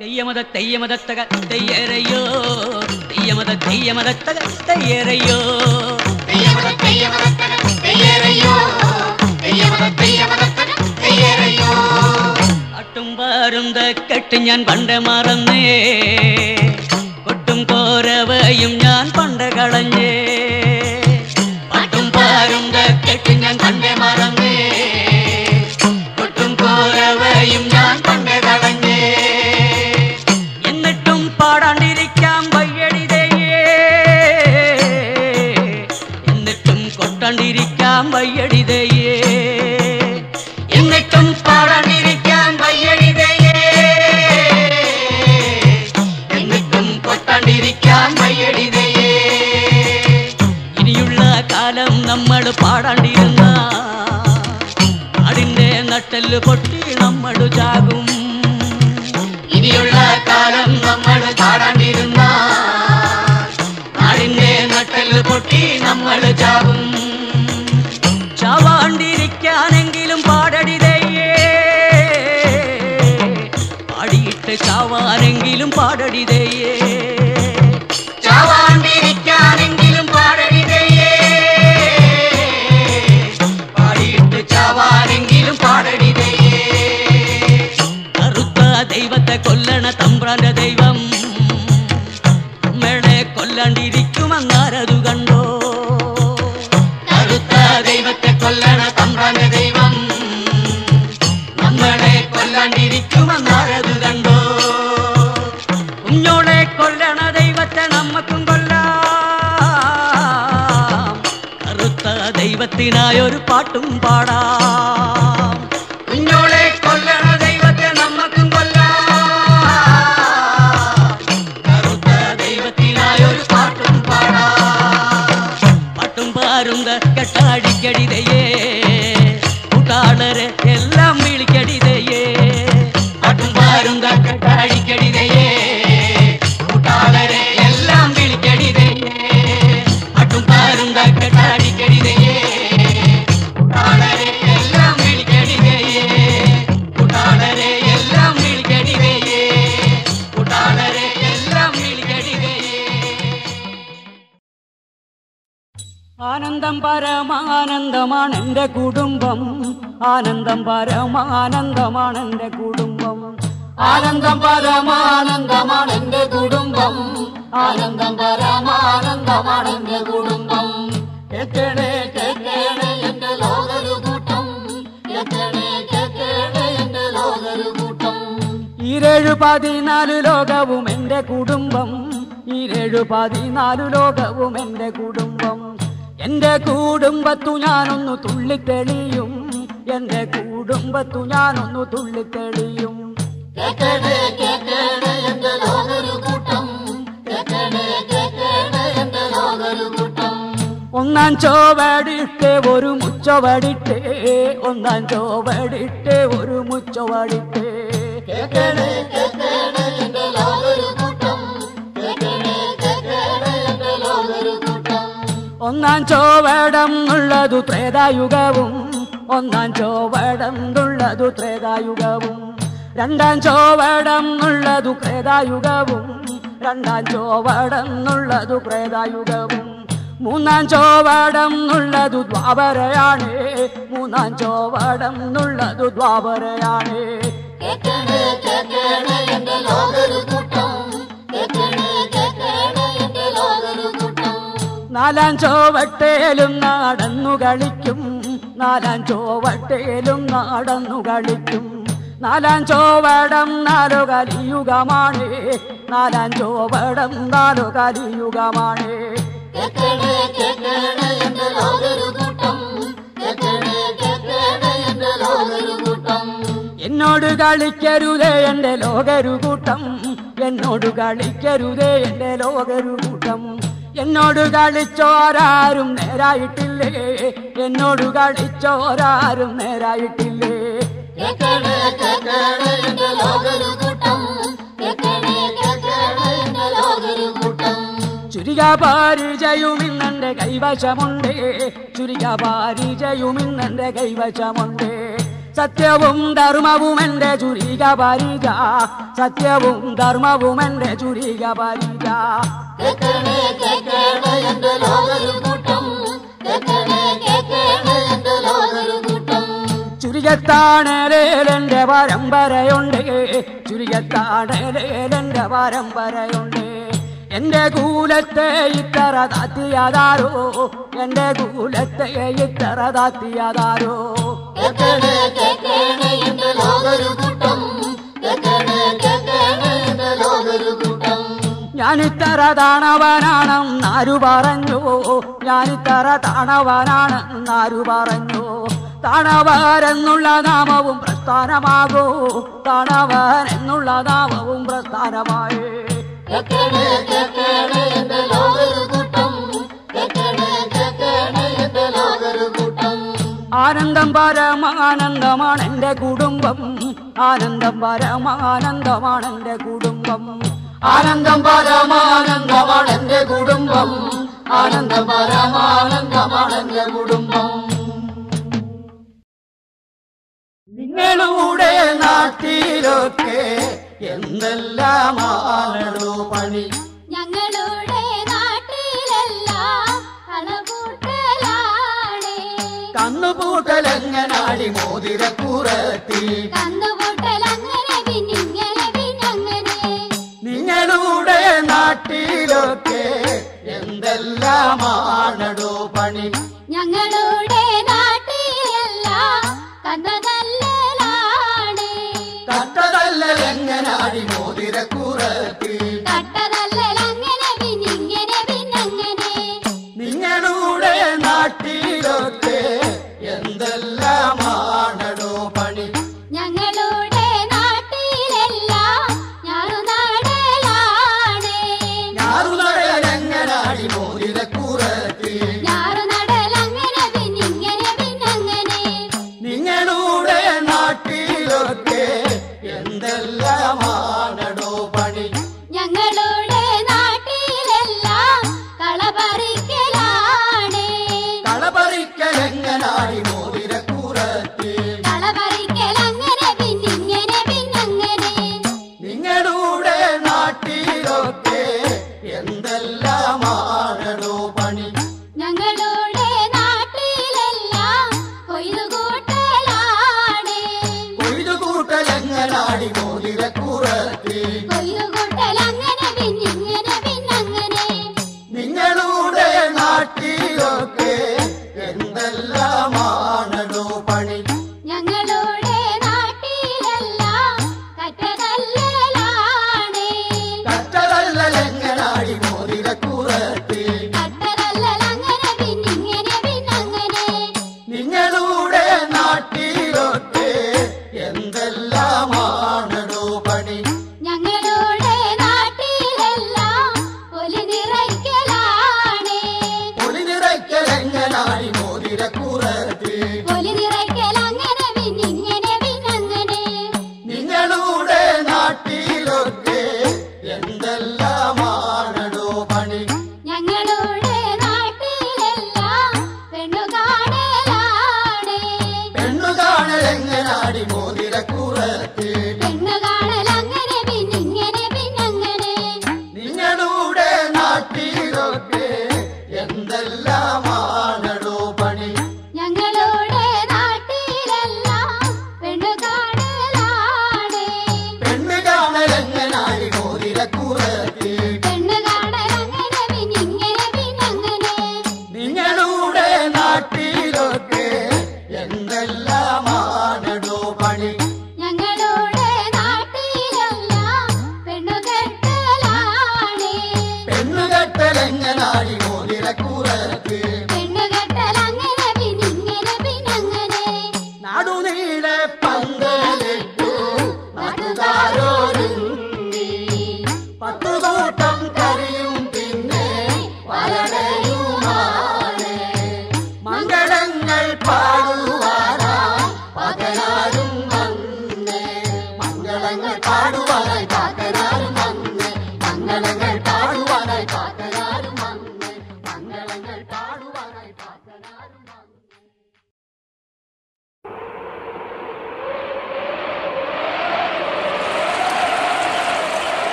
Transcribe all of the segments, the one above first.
തെയ്യമത തെയ്യമതത്തക തെയ്യരയോ തെയ്യമത തെയ്യമതത്തക തെയ്യരയോ തെയ്യമത തെയ്യമതത്തക തെയ്യരയ്യോ തെയ്യമത തെയ്യമതത്തക തെയ്യരയ്യോ അട്ടും പാരുന്ത കെട്ട് ഞാൻ പണ്ട് മറന്നേ കൊട്ടും കോരവയും ഞാൻ പണ്ട് കളഞ്ഞേ പട്ടും പാരുന്ത കെട്ട് ഞാൻ പണ്ട് മറന്നേ കൊട്ടും കോരവയും ഞാൻ പണ്ട് കളഞ്ഞേ എന്നിട്ടും പാടാണ്ടിരിക്കാം വയ്യടിതയേ എന്നിട്ടും കൊട്ടാണ്ടിരിക്കാം വയ്യടിതയേ എന്നിട്ടും പാടാണ്ടിരിക്കാം വയ്യടിതയേ എന്നിട്ടും കൊട്ടാണ്ടിരിക്കാം വയ്യടിതയേ ഇനിയുള്ള കാലം നമ്മൾ പാടാണ്ടിരുന്ന നാടിന്റെ നട്ടല് പൊട്ടി നമ്മൾ ചാകും ഇനിയുള്ള കാലം നമ്മൾ പാടാണ്ടിരുന്ന നാടിന്റെ നട്ടല് പൊട്ടി നമ്മൾ ചാകും ചാവാണ്ടിരിക്കാനെങ്കിലും പാടടിതയേ പാടിയിട്ട് ചാവാനെങ്കിലും പാടടിതയേ ചാവാണ്ടിരിക്കാനെങ്കിലും പാടടിതയേ പാടിയിട്ട് ചാവാനെങ്കിലും പാടടിതയേ കറുത്ത ദൈവത്തെ കൊല്ലണ തമ്പ്രാന്റെ ദൈവം അമ്മയുടെ കൊല്ലാണ്ടിരിക്കുമങ്ങാരതു കണ്ടോ കറുത്ത ദൈവത്തെ കൊല്ലണ തമ്പ്രാന്റെ ദൈവം നമ്മളെ കൊല്ലാണ്ടിരിക്കുമങ്ങാരതു കണ്ടോ കുഞ്ഞോളെ കൊല്ലണ ദൈവത്തെ നമ്മക്കും കൊല്ലാം കറുത്ത ദൈവത്തിനായൊരു പാട്ടും പാടാം കുഞ്ഞോളെ കൊല്ലണ ദൈവത്തെ നമ്മക്കും കൊല്ലാം കറുത്ത ദൈവത്തിനായൊരു പാട്ടും പാടാം പാട്ടും പാരുന്ന കെട്ടാടിക്കടിതയേ കൂട്ടാളരെ എല്ലാം വിളിക്കടിതയേ പാട്ടും പാരുന്ന കെട്ടാടിക്കടിതയേ കൂട്ടാളരെ എല്ലാം വിളിക്കടിതയേ പാട്ടും പാരുന്ന കെട്ടാടിക്കടിതയേ കൂട്ടാളരെ എല്ലാം വിളിക്കടിതയേ കൂട്ടാളരെ എല്ലാം വിളിക്കടിതയേ കൂട്ടാളരെ എല്ലാം വിളിക്കടിതയേ ആനന്ദം പരമാനന്ദമാണ് എൻ്റെ കുടുംബം ആനന്ദം പരമാനന്ദമാണ് എൻ്റെ കുടുംബം ആനന്ദം പരമാനന്ദമാണ് എന്റെ കുടുംബം ആനന്ദം പരമാനന്ദമാണ് എന്റെ കുടുംബം കേക്കണേ കേക്കണേ എന്റെ ലോകരു കൂട്ടം കേക്കണേ കേക്കണേ എന്റെ ലോകരു കൂട്ടം ഈരേഴു പതിനാല് ലോകവും എൻ്റെ കുടുംബം ഈരേഴു പതിനാല് ലോകവും എൻ്റെ കുടുംബം എൻ്റെ കുടുംബത്തു ഞാനൊന്നു തുള്ളിത്തെളിയും എൻ്റെ കുടുംബത്തു ഞാനൊന്നു തുള്ളിത്തെളിയും കേക്കണേ കേക്കണേ എന്റെ ലോകരു കൂട്ടം കേക്കണേ കേക്കണേ എന്റെ ലോകരു കൂട്ടം ഒന്നാം ചോവടിട്ട് ഒരു മുച്ചവടിട്ട് ഒന്നാം ചോവടിട്ട് ഒരു മുച്ചവടിട്ട് കേക്കണേ കേക്കണേ എന്റെ ലോകരു കൂട്ടം കേക്കണേ കേക്കണേ എന്റെ ലോകരു കൂട്ടം ഒന്നാം ചോവടം എന്നുള്ളതു ത്രേതായുഗവും ഒന്നാം ചോവടം എന്നുള്ളതു ത്രേതായുഗവും രണ്ടാം ചോവടം എന്നുള്ളതു ക്രേതായുഗവും രണ്ടാം ചോവടം എന്നുള്ളതു ക്രേതായുഗവും മൂന്നാം ചോവടം എന്നുള്ളതു ദ്വാപരയാണ് മൂന്നാം ചോവടം എന്നുള്ളതു ദ്വാപരയാണ് കേക്കണേ കേക്കണേ എന്റെ ലോകരു കൂട്ടം കേക്കണേ കേക്കണേ എന്റെ ലോകരു കൂട്ടം നാലാം ചോവട്ടേലും നടന്നു കളിക്കും നാലാം ചോവട്ടേലും നടന്നു കളിക്കും നാലാം ചോവടം നാലു കലിയുഗമാണ് നാലാം ചോവടം നാലു കലിയുഗമാണ് കേക്കണേ കേക്കണേ എന്റെ ലോകരു കൂട്ടം കേക്കണേ കേക്കണേ എന്റെ ലോകരു കൂട്ടം എന്നോട് കളിക്കരുതേ എൻ്റെ ലോകരു കൂട്ടം എന്നോട് കളിക്കരുതേ എൻ്റെ ലോകരു കൂട്ടം എന്നോട് കളിച്ചോരാരും നേരായിട്ടില്ലേ എന്നോട് കളിച്ചോരാരും നേരായിട്ടില്ലേ കേക്കണേ കേക്കണേ എന്റെ ലോകരു കൂട്ടം കേക്കണേ കേക്കണേ എന്റെ ലോകരു കൂട്ടം ചുരിക പാരിജയുമിന്നെന്റെ കൈവശമുണ്ട് ചുരിക പാരിജയുമിന്നെന്റെ കൈവശമുണ്ട് സത്യവും ധർമ്മവും എന്റെ ചുരിക പരിച സത്യവും ധർമ്മവും എന്റെ ചുരിക പരിച കേക്കണേ കേക്കണേ എന്റെ ലോകരു കൂട്ടം കേക്കണേ കേക്കണേ എന്റെ ലോകരു കൂട്ടം ചുരികത്താണേലെന്റെ പരമ്പരയുണ്ട് ചുരികത്താണേലെന്റെ പരമ്പരയുണ്ട് എന്റെ കൂലത്തെ ഇത്തറ താത്തിയതാരോ എന്റെ കൂലത്തെ ഇത്തറ താത്തിയതാരോ കേക്കണേ കേക്കണേ എന്റെ ലോകരു കൂട്ടം കേക്കണേ കേക്കണേ എന്റെ ലോകരു കൂട്ടം ഞാനിത്തറ താണവനാണെന്നാരു പറഞ്ഞു ഞാനിത്തറ താണവനാണെന്നാരു പറഞ്ഞു താണവരെന്നുള്ള നാമവും പ്രസ്ഥാനമാകൂ താണവൻ എന്നുള്ള നാമവും പ്രസ്ഥാനമായി കേക്കണേ കേക്കണേ എന്റെ ലോകരു കൂട്ടം കേക്കണേ കേക്കണേ എന്റെ ലോകരു കൂട്ടം ആനന്ദം പരമാനന്ദമാണ് എന്റെ കുടുംബം ആനന്ദം പരമാനന്ദമാണ് എന്റെ കുടുംബം ആനന്ദം പരമാനന്ദമാണ് എന്റെ കുടുംബം ആനന്ദം പരമാനന്ദമാണ് എന്റെ കുടുംബം നിങ്ങളുടെ നാട്ടിലൊക്കെ എന്തെല്ലാമാണോ പണി ഞങ്ങളുടെ നാട്ടിലെല്ലാം കണകൂട്ടലാണ് കന്നുപൂട്ടലെങ്ങനാടി മോതിരപ്പുറത്തി കന്നുകൂട്ടൽ അങ്ങനെ പിന്നിങ്ങനെ പിന്നങ്ങനെ നിങ്ങളുടെ നാട്ടിലൊക്കെ എന്തെല്ലാമാണോ പണി ഞങ്ങളുടെ നാട്ടിലെല്ലാം കന്നതല്ലാണ് കട്ടതല്ലെങ്ങനാടി മോതിരക്കുറത്തി കട്ടതല്ലൽ അങ്ങനെ പിന്നിങ്ങനെ പിന്നങ്ങനെ നിങ്ങളുടെ നാട്ടിലൊക്കെ എന്തെല്ലാമാണോ പണി ഞങ്ങളുടെ നാട്ടിലെല്ലാം ഞാറുനാടലാണ് ഞാറുനടലെങ്ങനാടി മോതിരക്കുറത്തി ഞാറുനടൽ അങ്ങനെ പിന്നിങ്ങനെ പിന്നങ്ങനെ നിങ്ങളുടെ നാട്ടിലൊക്കെ എന്തെല്ലാമാണോ പണി ഞങ്ങളുടെ നാട്ടിലെല്ലാം കളപറിക്കലാണ് കളപറിക്കലെങ്ങനാടി മോതിരക്കുറത്തി കളപറിക്കൽ അങ്ങനെ പിന്നിങ്ങനെ പിന്നങ്ങനെ നിങ്ങളുടെ നാട്ടിലൊക്കെ എന്തെല്ലാമാണോ പണി ഞങ്ങളുടെ നാട്ടിലെല്ലാം കൊയ്തുകൂട്ടലാണ് കൊയ്തുകൂട്ടലെങ്ങനാടി മോതിരക്കുറത്തി കൊയ്തുകൂട്ടൽ അങ്ങനെ പിന്നിങ്ങനെ പിന്നങ്ങനെ നിങ്ങളുടെ നാട്ടിലൊക്കെ എന്തെല്ലാമാണോ പണി ഞങ്ങളുടെ നാട്ടിലെല്ലാം കറ്റതല്ലാണ് കറ്റതല്ലെങ്ങനാടി മോതിരക്കുറത്തി കട്ടതല്ലൽ അങ്ങനെ പിന്നിങ്ങനെ പിന്നങ്ങനെ നിങ്ങളുടെ നാട്ടിലൊക്കെ എന്തെല്ലാമാണോ പണി ഞങ്ങളുടെ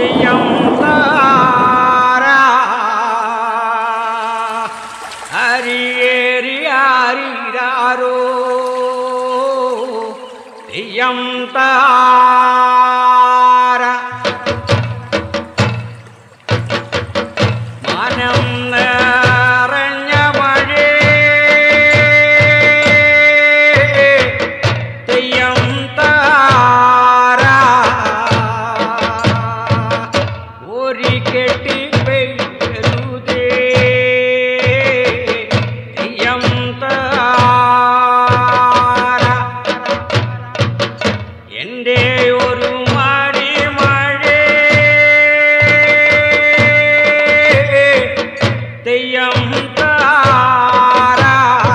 തെയ്യം താര ഹരിയേരി ആരിരാരോ തെയ്യം താര മാനം നിറഞ്ഞ മഴേ തെയ്യം താര ഒരു കെട്ടി പെയ്യരുതേ തെയ്യം താര എന്റെ ഒരു മടി മഴേ തെയ്യം താര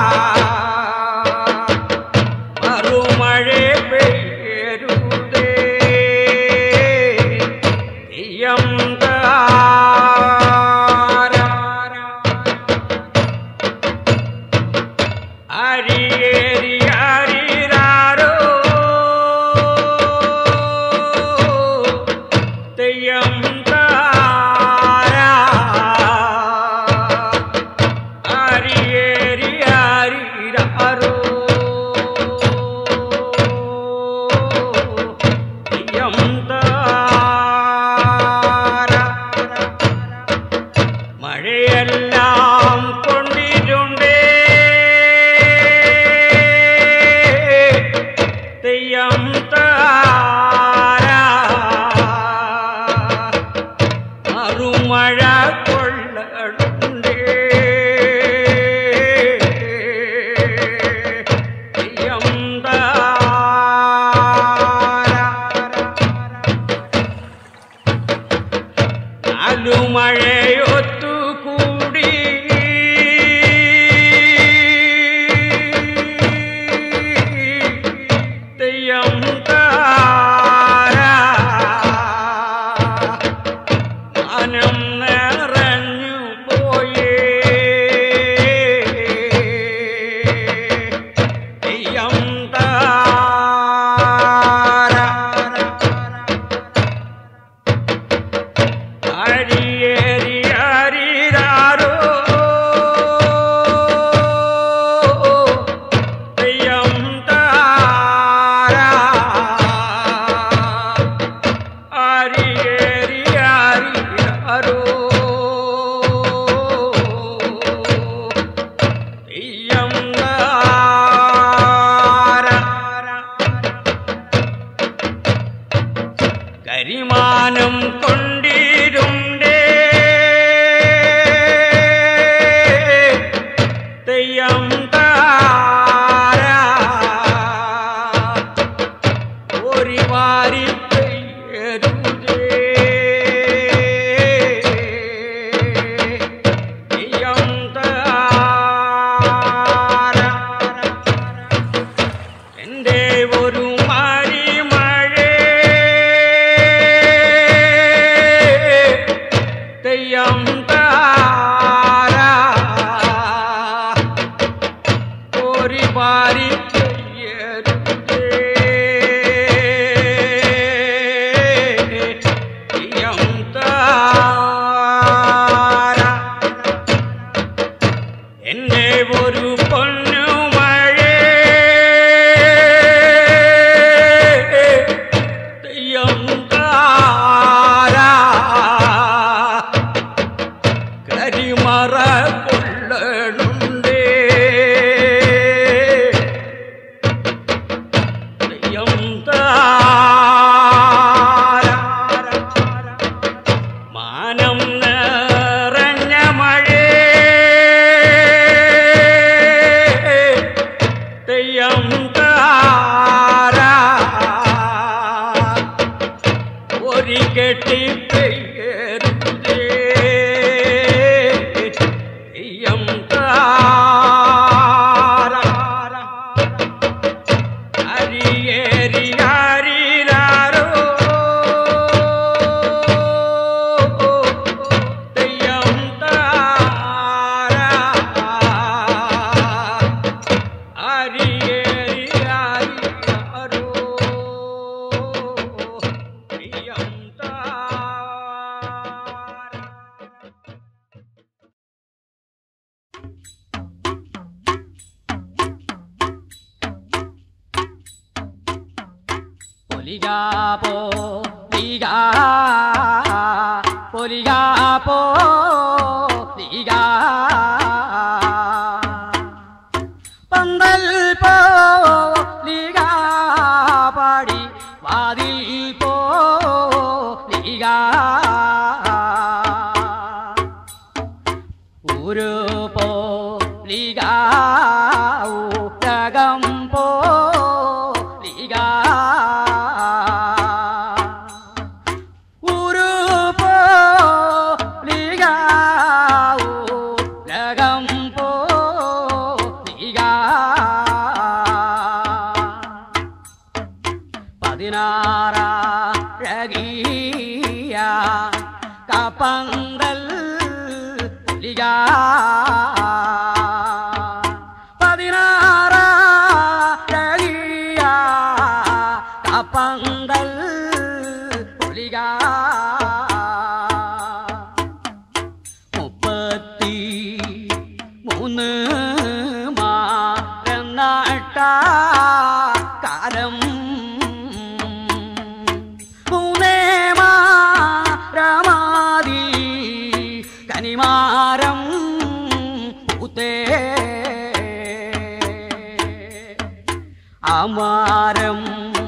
മറുമഴ പെയ്യരുതേ തെയ്യം താര അരിയേരി അരിരാരോ തെയ്യം താര അരിയേരി അരിരാരോ തെയ്യം താര മഴയെല്ലാം കൊണ്ടിട്ടുണ്ടേ തെയ്യം താര മറുമഴ കൊള്ളണ്ടേ തെയ്യം താര നാലു മഴയൊത്തുകൂടി തെയ്യം താര മാനം നിറഞ്ഞു പോയേ തെയ്യം താര അരിയേരി അരിരാരോ തെയ്യം താര അരിയേരി അരിരാരോ തെയ്യം താര കരിമാനം കൊണ്ടിരുണ്ടേ തെയ്യം താര ഒരു വാരി പെയ്യരുതേ തെയ്യം താര എന്റെ ഒരു മരി മഴേ തെയ്യം താര ഒരു പാരി പെയ്യരുതേ തെയ്യം താര എന്റെ ഒരു പൊന്നു മഴേ തെയ്യം താര കരിമറ കൊള്ളണുണ്ടേ തെയ്യം താര മാനം നിറഞ്ഞ മഴേ തെയ്യം താര ഒരു കെട്ടി പെയ്യരുതേ തെയ്യം താര അരിയേരി ആരിരാരോ തെയ്യം താര അരിയേരി ആരിരാരോ തെയ്യം താര പൊലികാ പോ ലീഗാ പൊലികാ പോ ലീഗാ പന്തൽ പോ ലീഗാ പാടി വാതിൽ പോ ലീഗാ ഒരു പോ ലീഗാ ഊട്ടകം പോ ലീഗാ ഒരു പോ ലീഗാ ഊട്ടകം പോ ലീഗാ പതിനാറഴകിയ കപ്പന്തൽ പുലിക പതിനാറഴകിയ കപ്പന്തൽ പുലിക മുപ്പത്തി മൂന്ന് മാറന്നട്ട കാലം മൂന്നേ മാരമാതി കനിമാരം പൂത്തേ അമാരം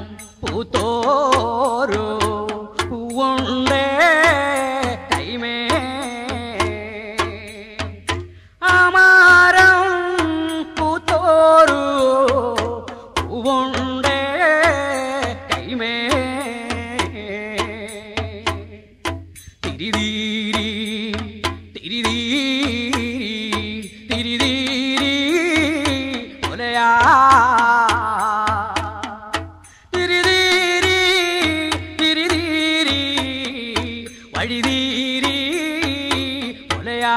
പൂത്തോരോ പൂവുണ്ടേ കൈമേ അമാരം പൂത്തോരു പൂവുണ്ടേ കൈമേ തിരിതീരി തിരിതീരി തിരിതീരി ഒലയാ തിരിതീരി തിരിതീരി വഴിതീരി ഒലയാ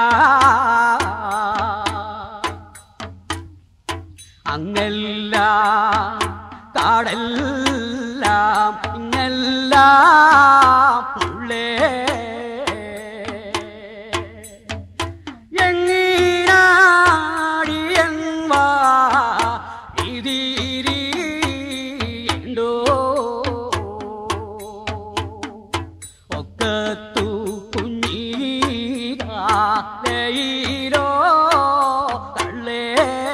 അങ്ങല്ല കാടെല്ലാം ഇങ്ങെല്ലാം ഉള്ളേ എങ്ങീനാടിയൻവാ ഇതിരിണ്ടോ ഒക്കത്തു കുഞ്ഞീകാലയിലോ തള്ളേ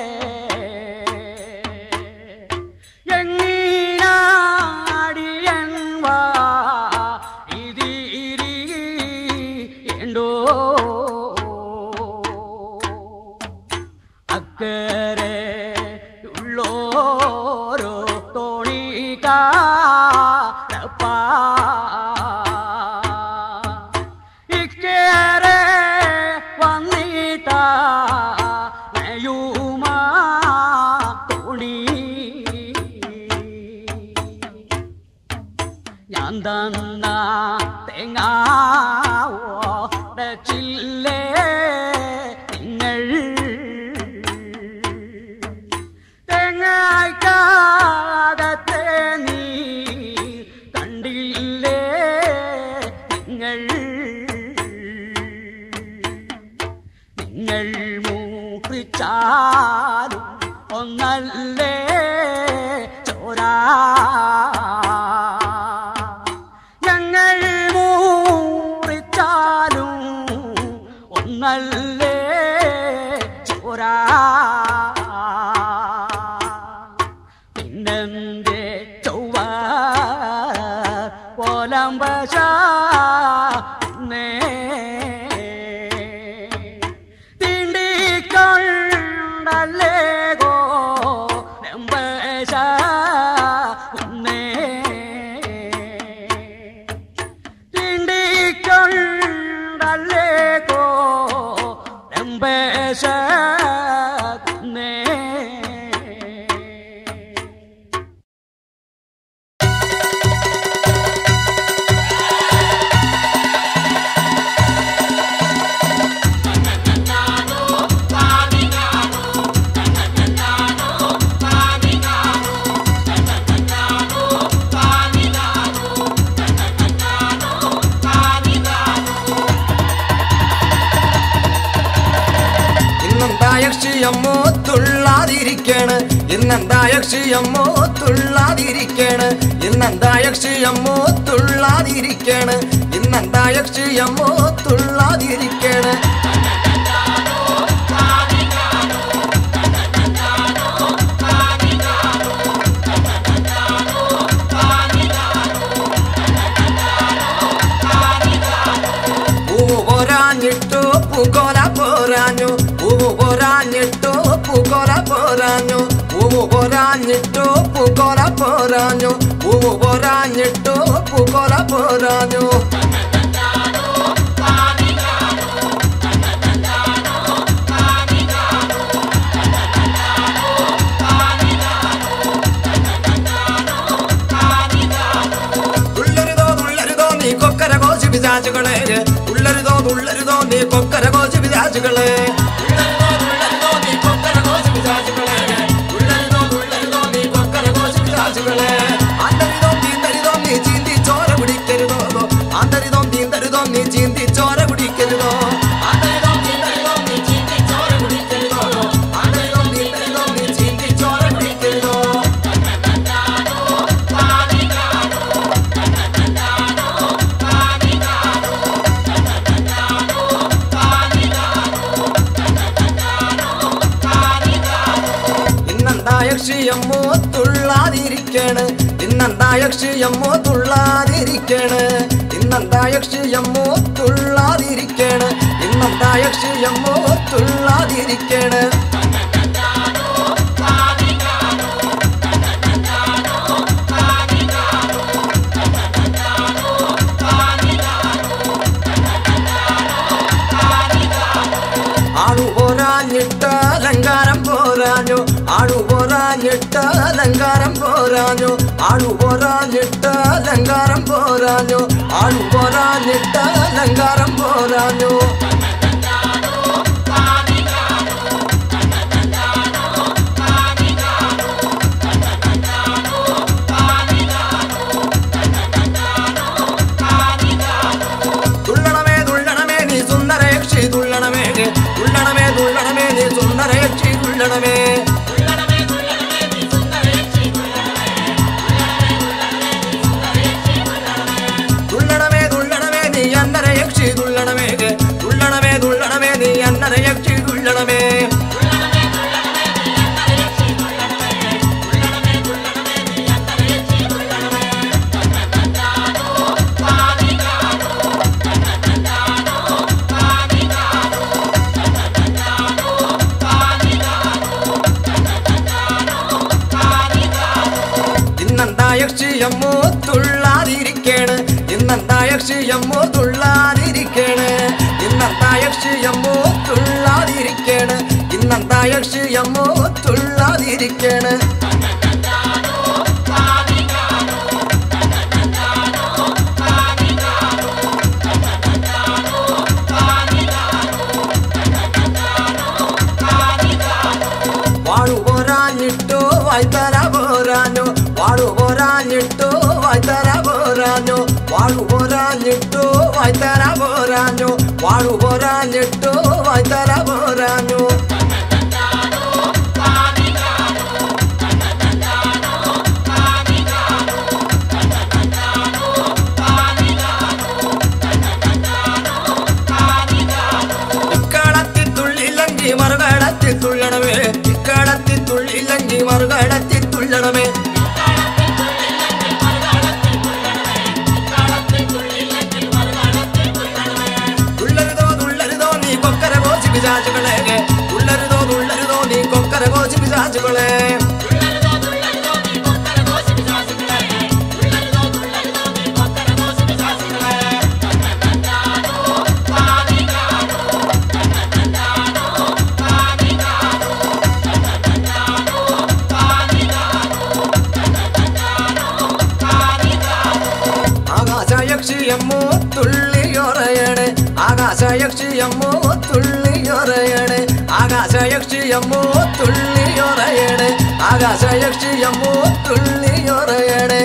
എങ്ങീനാടിയൻവാ ഇതിരിണ്ടോ അക്കരെ ഉള്ളോരോ തോണിക്കാരപ്പാ ഇക്കരെ വന്നിട്ട നയുമാ തോണി ഞാൻ തന്ന തേങ്ങാച്ചില്ലേ നിങ്ങൾ തേങ്ങായ്ക്കാകത്തെ നീ കണ്ടില്ലേ നിങ്ങൾ നിങ്ങൾ മൂപ്പിച്ചാലും ഒന്നല്ലേ ചോരാ ഞങ്ങൾ മൂറിച്ചാലും ഒന്നല്ലേ ചോരാ പിന്നെന്റെ ചൊവ്വ പോലമ്പശ തിണ്ടിക്കൊണ്ടല്ലേകോ രമ്പശ ഉന്നേ തിണ്ടിക്കൊണ്ടല്ലേകോ രമ്പശ ഉന്നേ ഇന്നും തായക്ഷിയമ്മോ തുള്ളാർ തുള്ളാതിരിക്കണ് ഇന്നെന്താ യക്ഷിയമ്മോ തുള്ളാതിരിക്കണ് ഇന്നെന്താ യക്ഷിയമ്മോ തുള്ളാതിരിക്കണ് ഇന്നെന്താ യക്ഷിയമ്മോ തുള്ളാതിരിക്കണ് പൂവ് പോരാഞ്ഞിട്ടു പൂക്കോല പോരാഞ്ഞു പൂവ് പോരാഞ്ഞിട്ടു പൂക്കോല പോരാഞ്ഞു പൂവ് പോരാഞ്ഞിട്ടു പൂക്കോല പോരാഞ്ഞു പൂവ് പോരാഞ്ഞിട്ടു പൂക്കോല പോരാഞ്ഞു തുള്ളരുതോ തുള്ളരുതോ നീ കൊക്കര കോശി പിശാചുകളെ തുള്ളരുതോ തുള്ളരുതോ നീ കൊക്കര കോശി പിശാചുകളെ തുള്ളരുതോ, തുള്ളരുതോ നീ കൊക്കര കോശി പിശാചുകളെ. തുള്ളരുതോ, തുള്ളരുതോ നീ കൊക്കര കോശി പിശാചുകളെ. ആന്തരിതോ, തീന്തരിതോ നീ ചീന്തി ചോര കുടിക്കരുതോ ആന്തരിതോ തീന്തരുതോ നീ ചീന്തി ചോര കുടിക്കരുതോ ആന്തരിതോ, തീന്തരുതോ നീ ചീന്തി ചോര കുടിക്കരുതോ ആന്തരിതോ, തീന്തരുതോ നീ ചീന്തി ചോര കുടിക്കരുതോ ഇന്നെന്താ യക്ഷിയമ്മോ തുള്ളാതിരിക്കണ് ഇന്നെന്താ യക്ഷിയമ്മോ തുള്ളാതിരിക്കണ് ഇന്നെന്താ യക്ഷിയമ്മോ തുള്ളാതിരിക്കണ് ഇന്നെന്താ യക്ഷിയമ്മോ തുള്ളാതിരിക്കണ് ആളു പോരാഞ്ഞിട്ട അലങ്കാരം പോരാഞ്ഞു ആളു പോരാഞ്ഞിട്ട അലങ്കാരം പോരാഞ്ഞു ആളു പോരാഞ്ഞിട്ട അലങ്കാരം പോരാഞ്ഞു ആളു പോരാഞ്ഞിട്ട അലങ്കാരം പോരാഞ്ഞു തുള്ളണമേ തുള്ളണമേ നീ സുന്ദരയക്ഷി തുള്ളണമേ തുള്ളണമേ തുള്ളണമേ നീ സുന്ദരയക്ഷി തുള്ളണമേ തുള്ളണമേ തുള്ളണമേ നീ അന്നരയക്ഷി തുള്ളണമേ തുള്ളണമേ തുള്ളണമേ നീ അന്നരയക്ഷി തുള്ളണമേ ഇന്നെന്താ യക്ഷിയമ്മോ തുള്ളാതിരിക്കേണ് ഇന്നെന്താ യക്ഷിയമ്മോ തുള്ളാതിരിക്കേണ് ഇന്നെന്താ യക്ഷിയമ്മോ തുള്ളാതിരിക്കേണ് ഇന്നെന്താ യക്ഷിയമ്മോ തുള്ളാതിരിക്കേണ് വാഴു പോരാഞ്ഞിട്ടോ വായ്ത്തര പോരാഞ്ഞു വാഴു പോരാഞ്ഞിട്ടോ വായ്ത്തര പോരാഞ്ഞു വാഴു പോരാഞ്ഞിട്ടോ വായ്ത്തര പോരാഞ്ഞു വാഴു പോരാഞ്ഞിട്ടോ വായ്ത്തര പോരാഞ്ഞു ഇക്കടത്തി തുള്ളിലങ്കി മറുകടത്തി തുള്ളണമേ ഇക്കടത്തി തുള്ളിലങ്കി മറുകടത്തി തുള്ളണമേ തുള്ളരുതോ തുള്ളരുതോ നീ കൊക്കര കോച്ചി പിശാചുകളെ തുള്ളരുതോ തുള്ളരുതോ നീ കൊക്കര കോച്ചി പിശാചുകളെ ആകാശയക്ഷിയമ്മോ തുള്ളിയൊറയണ് ആകാശയക്ഷിയമ്മോ തുള്ളിയൊറയണ് ആകാശയക്ഷിയമ്മോ തുള്ളിയൊറയണ് ആകാശയക്ഷിയമ്മോ തുള്ളിയൊറയണ്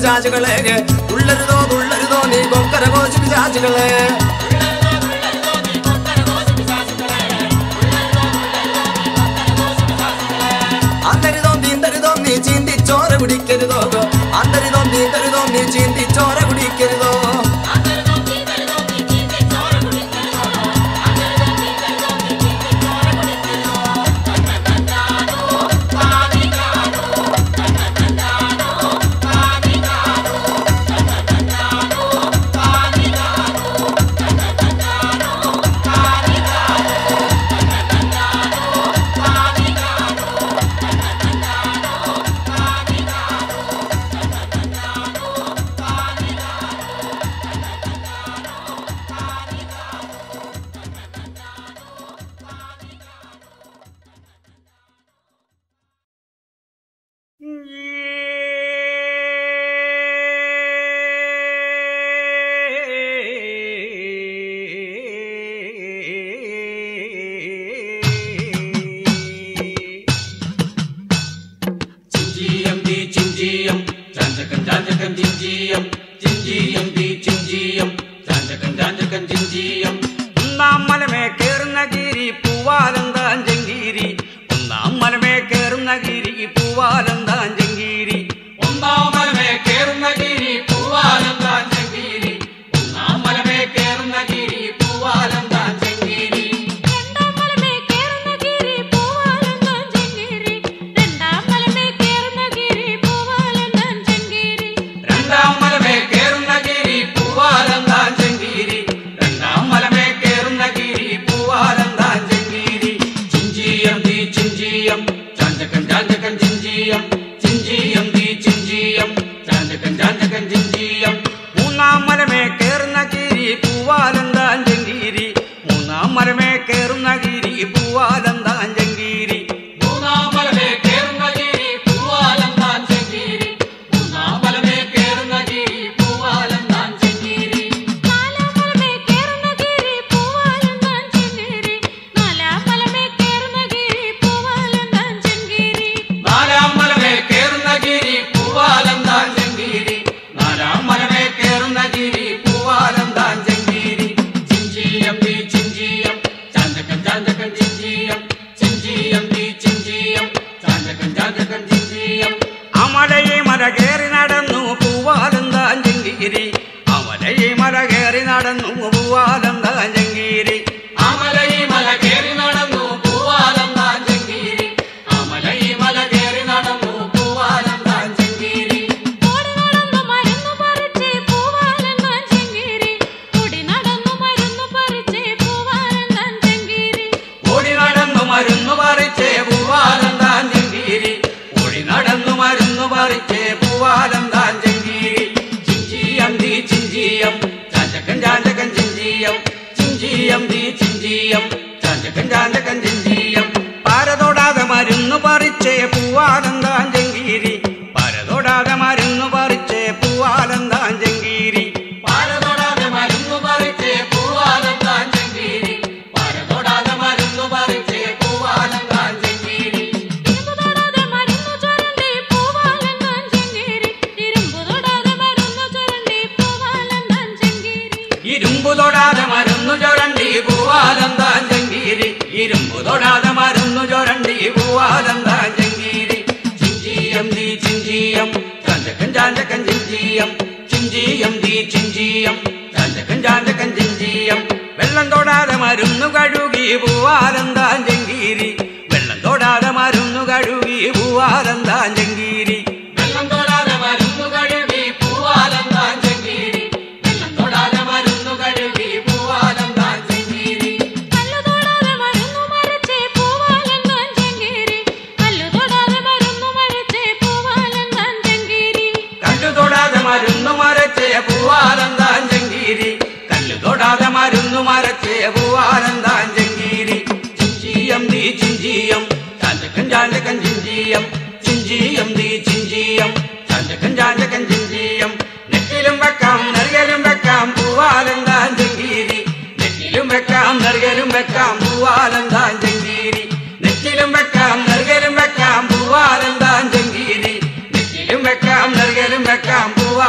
പിശാചുകളെ ഉള്ളരുതോ തുള്ളരുതോ നീ കൊക്കര കോശി പിശാചുകളെ അന്തരിതോ നീന്തരുതോ നീ ചീന്തി ചോര കുടിക്കരുതോ അന്തരിതോ നീന്തരുതോ നീ ചീന്തി ചോര കുടിക്കരുതോ ചിഞ്ചിയം തീ ചിഞ്ചിയം ചാഞ്ചകൻ ചാഞ്ചകൻ ചിഞ്ചിയം ചിഞ്ചിയം തീ ചിഞ്ചിയം ചാഞ്ചകൻ ചാഞ്ചകൻ ചിഞ്ചിയം ഒന്നാം മലമേ കേറുന്ന ഗിരി പൂവാലം താഞ്ചങ്കീരി ഒന്നാം മലമേ കേറുന്ന ഗിരി പൂവാലം താഞ്ചങ്കീരി ഒന്നാം മലമേ കേറുന്ന ഗിരി പൂവാലം താഞ്ചങ്കീരി ഒന്നാം മലമേ കേറുന്ന ഗിരി പൂവാലം താഞ്ചങ്കീരി രണ്ടാം മലമേ കേറുന്ന ഗിരി പൂവാലം താഞ്ചങ്കീരി രണ്ടാം മലമേ കേറുന്ന ഗിരി പൂവാലം താഞ്ചങ്കീരി രണ്ടാം മലമേ കേറുന്ന ഗിരി പൂവാലം താഞ്ചങ്കീരി രണ്ടാം മലമേ കേറുന്ന ഗിരി പൂവാലം താഞ്ചങ്കീരി ചിഞ്ചിയം തീ ചിഞ്ചിയം ചാഞ്ചകൻ ചാഞ്ചകൻ ചിഞ്ചിയം ചിഞ്ചിയം തീ ചിഞ്ചിയം ചാഞ്ചകൻ ചാഞ്ചകൻ ചിഞ്ചിയം മൂന്നാം മലമേ കേറുന്ന ഗിരി പൂവാലം താഞ്ചങ്കീരി മൂന്നാം മലമേ കേറുന്ന ഗിരി പൂവാലം താഞ്ചങ്കീരി മൂന്നാം മലമേ കേറുന്ന ഗിരി പൂവാലം താഞ്ചങ്കീരി മൂന്നാം മലമേ കേറുന്ന ഗിരി പൂവാലം താഞ്ചങ്കീരി നാലാം മലമേ കേറുന്ന ഗിരി പൂവാലം താഞ്ചങ്കീരി നാലാം മലമേ കേറുന്ന ഗിരി പൂവാലം താഞ്ചങ്കീരി നാലാം മലമേ കേറുന്ന ഗിരി പൂവാലം താഞ്ചങ്കീരി നാലാം മലമേ കേറുന്ന ഗിരി പൂവാലം താഞ്ചങ്കീരി ചിഞ്ചിയം തീ ചിഞ്ചിയം ചാഞ്ചകൻ ചാഞ്ചകൻ ചിഞ്ചിയം ചിഞ്ചിയം തീ ചിഞ്ചിയം ചാഞ്ചകൻ ചാഞ്ചകൻ ചിഞ്ചിയം അമലയെ മല കയറി നടന്നു പൂവാലം താഞ്ചങ്കീരി അമലയെ മല കയറി നടന്നു പൂവാലം താഞ്ചങ്കീരി അമലയെ മല കയറി നടന്നു പൂവാലം താഞ്ചങ്കീരി അമലയെ മല കയറി നടന്നു പൂവാലം താഞ്ചങ്കീരി ഓടി നടന്നു മരുന്നു പറിച്ച് പൂവാലം താഞ്ചങ്കീരി ഓടി നടന്നു മരുന്നു പറിച്ച് പൂവാലം താഞ്ചങ്കീരി ഓടി നടന്നു മരുന്നു പറിച്ചേ പൂവാലം താഞ്ചങ്കീരി ഓടി നടന്നു മരുന്നു പറിച്ചേ പൂവാലം താഞ്ചങ്കീരി ചിഞ്ചിയം തീ ചിഞ്ചിയം ചാഞ്ചകൻ ചാഞ്ചകൻ ചിഞ്ചിയം ചിഞ്ചിയം തീ ചിഞ്ചിയം ചാഞ്ചകൻ ചാഞ്ചകൻ ചിഞ്ചിയം പാരതൊടാതെ മരുന്നു പറിച്ചേ പൂവാലം താഞ്ചങ്കീരി പാരതൊടാതെ മരുന്നു പറിച്ചേ പൂവാലം താഞ്ചങ്കീരി പാരതൊടാതെ മരുന്നു പറിച്ചേ പൂവാലം താഞ്ചങ്കീരി പാരതൊടാതെ മരുന്നു പറിച്ചേ പൂവാലം താഞ്ചങ്കീരി ഇരുമ്പു തൊടാതെ മരുന്നു ചുരണ്ടി പൂവാലം താഞ്ചങ്കീരി ഇരുമ്പു തൊടാതെ മരുന്നു ചുരണ്ടി പൂവാലം താഞ്ചങ്കീരി ഇരുമ്പു തൊടാതെ മരുന്നു ചൊരണ്ടി പൂവാലം താഞ്ചങ്കീരി ഇരുമ്പു തൊടാതെ മരുന്നു ചൊരണ്ടി പൂവാലം താഞ്ചങ്കീരി ചിഞ്ചിയം തീ ചിഞ്ചിയം ചാഞ്ചക്കൻ ചാഞ്ചക്കൻ ചിഞ്ചിയം ചിഞ്ചിയം തീ ചിഞ്ചിയം ചാഞ്ചക്കൻ ചാഞ്ചക്കൻ ചിഞ്ചിയം വെള്ളം തൊടാതെ മരുന്നു കഴുകി പൂവാലം താഞ്ചങ്കീരി വെള്ളം തൊടാതെ മരുന്നു കഴുകി പൂവാലം താഞ്ചങ്കീരി വെള്ളം തൊടാതെ മരുന്നു കഴുകി പൂവാലം താഞ്ചങ്കീരി വെള്ളം തൊടാതെ മരുന്നു കഴുകി പൂവാലം താഞ്ചങ്കീരി കല്ലു തൊടാതെ മരുന്നു മരച്ചേ പൂവാലം താഞ്ചങ്കീരി കല്ലു തൊടാതെ മരുന്നു മരച്ചേ പൂവാലം താഞ്ചങ്കീരി കല്ലു തൊടാതെ മരുന്നു മരച്ചേ പൂവാലം താഞ്ചങ്കീരി കല്ലു തൊടാതെ മരുന്നു മരച്ചേ പൂവാലം താഞ്ചങ്കീരി ചിഞ്ചിയം തീ ചിഞ്ചിയം ചാഞ്ചക്കൻ ചാഞ്ചക്കൻ ചിഞ്ചിയം ചിഞ്ചിയം തീ ചിഞ്ചിയം ചാഞ്ചക്കൻ ചാഞ്ചക്കൻ ചിഞ്ചിയം നെറ്റിലും വെക്കാം നെറുകലും വെക്കാം പൂവാലം താഞ്ചങ്കീരി നെറ്റിലും വെക്കാം നെറുകലും വെക്കാം പൂവാലം താഞ്ചങ്കീരി നെറ്റിലും വെക്കാം നെറുകലും വെക്കാം പൂവാലം താഞ്ചങ്കീരി നെറ്റിലും വെക്കാം നെറുകലും വെക്കാം പൂവാലം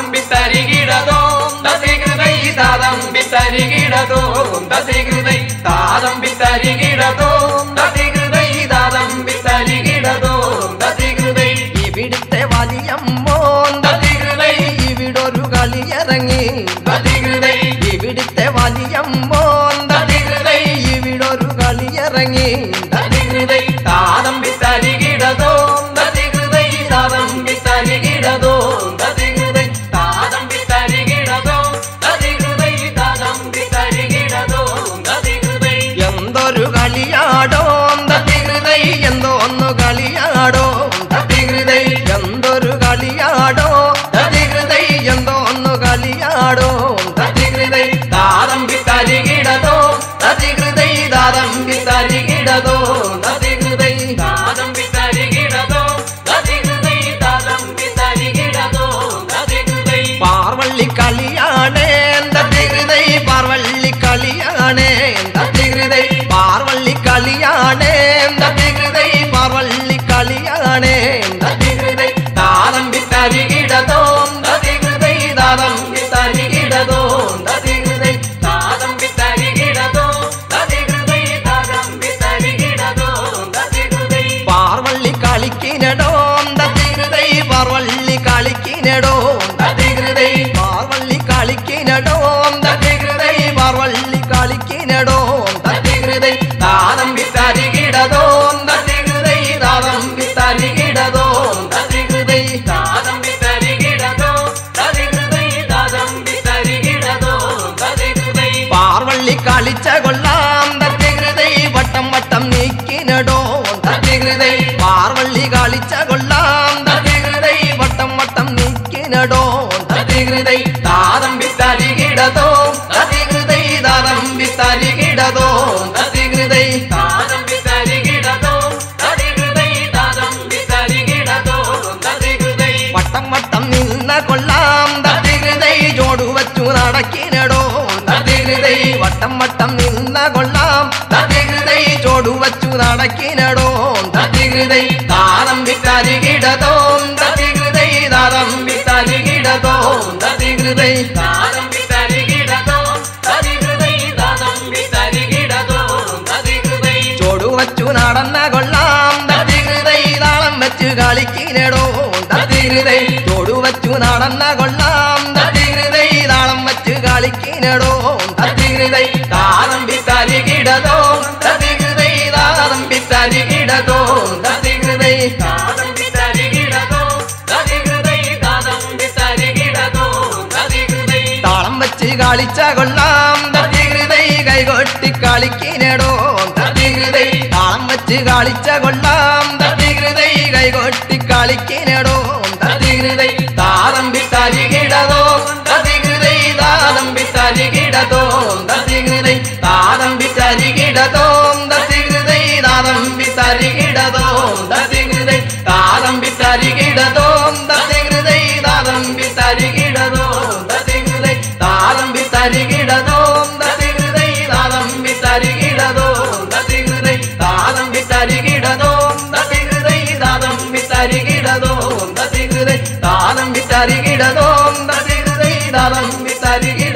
താതമ്പി തരികിടതോ ദതികൃതൈ താതമ്പി തരികിടതോ ദതികൃതൈ താതമ്പി തരികിടതോ ദതികൃതൈ താതമ്പി തരികിടതോ ദതികൃതൈ ഇവിടുത്തെ വലിയമ്മോൻ ദതികൃതൈ ഇവിടൊരു കളിയിറങ്ങി ദതികൃതൈ ഇവിടുത്തെ വലിയമ്മോൻ ദതികൃതൈ ഇവിടൊരു കളിയിറങ്ങി ദതികൃതൈ താതമ്പി തരികിടതോ ദതികൃതൈ താതമ്പി തരികിടതോ ദതികൃതൈ താതമ്പി തരികിടതോ ദതികൃതൈ താതമ്പി തരികിടതോ ദതികൃതൈ എന്തൊരു കളിയാടോ ദതികൃതൈ എന്തോന്നു കളിയാടോ ദതികൃതൈ എന്തൊരു കളിയാടോ ദതികൃതൈ എന്തോന്നു കളിയാടോ ദതികൃതൈ താതമ്പി തരികിടതോ ദതികൃതൈ താതമ്പി തരികിടതോ ദതികൃതൈ താതമ്പി തരികിടതോ ദതികൃതൈ താതമ്പി തരികിടതോ ദതികൃതൈ പാർവള്ളി കളിയാണേ ദതികൃതൈ പാർവള്ളി കളിയാണേ ദതികൃതൈ പാർവള്ളി കളിയാണേ ദതികൃതൈ പാർവള്ളി കളിയാണേ ദതികൃതൈ താതമ്പി തരികിടതോ ദതികൃതൈ താതമ്പി തരികിടതോ ദതികൃതൈ താതമ്പി തരികിടതോ ദതികൃതൈ താതമ്പി തരികിടതോ ദതികൃതൈ പാർവള്ളി കളിക്കിനടോ ദതികൃതൈ പാർവള്ളി കളിക്കിനടോ ദതികൃതൈ പാർവള്ളി കളിക്കിനടോ ദതികൃതൈ പാർവള്ളി കളിക്കിനടോ ദതികൃതൈ താതമ്പി തരികിടതോ ദതികൃതൈ താതമ്പി തരികിടതോ ദതികൃതൈ താതമ്പി തരികിടതോ ദതികൃതൈ താതമ്പി തരികിടതോ ദതികൃതൈ പാർവള്ളി കളിച്ച കൊള്ളാം ദതികൃതൈ വട്ടം വട്ടം നീക്കിനടോ ദതികൃതൈ പാർവള്ളി കളിച്ച കൊള്ളാം ദതികൃതൈ വട്ടം വട്ടം നീക്കിനടോ ദതികൃതൈ താതമ്പി തരികിടതോ ദതികൃതൈ താതമ്പി തരികിടതോ ദതികൃതൈ താതമ്പി തരികിടതോ ദതികൃതൈ താതമ്പി തരികിടതോ ദതികൃതൈ വട്ടം വട്ടം നിന്ന കൊള്ളാം ദതികൃതൈ ജോടു വച്ചു നടക്കിനടോ ദതികൃതൈ വട്ടം വട്ടം നിന്ന കൊള്ളാം ദതികൃതൈ ജോടു വച്ചു നടക്കിനടോ ദതികൃതൈ താതമ്പി തരികിടതോ ദതികൃതൈ താതമ്പി തരികിടതോ ദതികൃതൈ താതമ്പി തരികിടതോ ദതികൃതൈ താതമ്പി തരികിടതോ ദതികൃതൈ ജോടു വച്ചു നടന്ന കൊള്ളാം ദതികൃതൈ താളം വെച്ച് കളിക്കിനടോ ദതികൃതൈ ജോടു വച്ചു നടന്ന കൊള്ളാം ദതികൃതൈ താളം വെച്ച് കളിക്കിനടോ ദതികൃതൈ താതമ്പി തരികിടതോ ദതികൃതൈ താതമ്പി തരികിടതോ ദതികൃതൈ താതമ്പി തരികിടതോ ദതികൃതൈ താതമ്പി തരികിടതോ ദതികൃതൈ താളം വെച്ച് കളിച്ച കൊള്ളാം ദതികൃതൈ കൈകൊട്ടി കളിക്കിനടോ ദതികൃതൈ താളം വെച്ച് കളിച്ച കൊള്ളാം ദതികൃതൈ കൈകൊട്ടി കളിക്കിനടോ ദതികൃതൈ താതമ്പി തരികിടതോ ദതികൃതൈ താതമ്പി തരികിടതോ ദതികൃതൈ താതമ്പി തരികിടതോ ദതികൃതൈ താതമ്പി തരികിടതോ ദതികൃതൈ താതമ്പി തരികിടതോ ദതികൃതൈ താതമ്പി തരികിടതോ ദതികൃതൈ താതമ്പി തരികിടതോ ദതികൃതൈ താതമ്പി തരികിടതോ ദതികൃതൈ താതമ്പി തരികിടതോ ദതികൃതൈ താതമ്പി തരികിടതോ ദതികൃതൈ താതമ്പി തരികിടതോ ദതികൃതൈ താതമ്പി തരികിടതോ